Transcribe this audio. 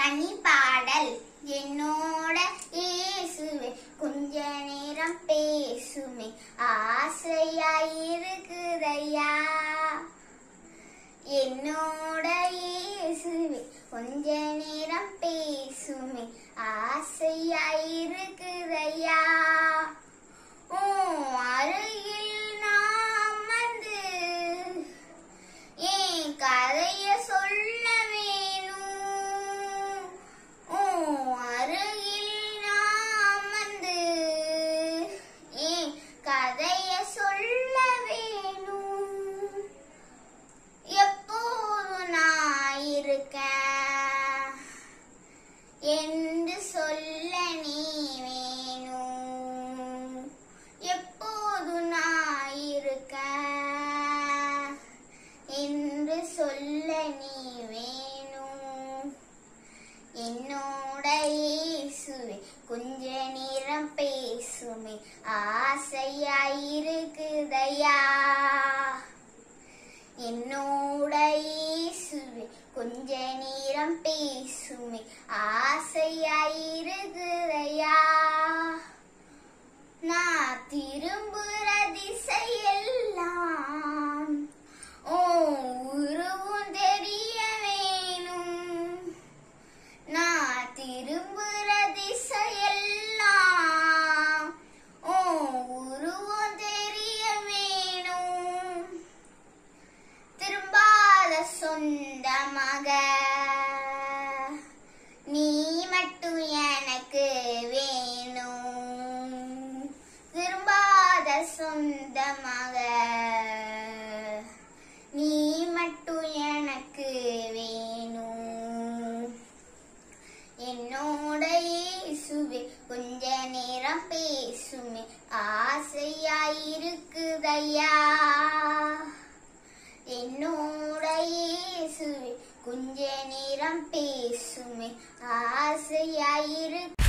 தனி பாடல் என்னோட இயேசுவே கொஞ்ச நேரம் பேசுமே ஆசையாயிருக்குதையா என்னோட இயேசுவே கொஞ்ச நேரம் பேசுமே ஆசையாயிருக்குதையா ஓ அருகில் நாம் வந்து ஏன் கதைய சொல்ல வேணும் ஓ அருகில் நாம் வந்து ஏன் கதைய சொல்ல வேணும் எப்போது நான் இருக்கேன் என்று சொல்ல நீ வேணும் எப்போது நான் இருக்கேன் என்று சொல்ல நீ வேணும் என்னோட இயேசுவே கொஞ்ச நேரம் பேசுமே ஆசையாயிருக்குதையா என்னோட இயேசுவே கொஞ்ச நேரம் பேசுமே ஆசையாயிருக்குதையா நான் திரும்புற திசையெல்லாம் ஓ உருவும் தெரிய வேணும் நான் திரும்புற திசையெல்லாம் ஓ உருவம் தெரிய வேணும் திரும்பாத சொந்த மக நீ மட்டும் எனக்கு வேணும் திரும்பாத சொந்த மக நீ மட்டும் எனக்கு வேணும் என்னோட இயேசுவே கொஞ்ச நேரம் பேசுமே ஆசையாயிருக்குதையா என்னோட இயேசுவே கொஞ்ச நேரம் பேசுமே ஆசையாயிருக்கு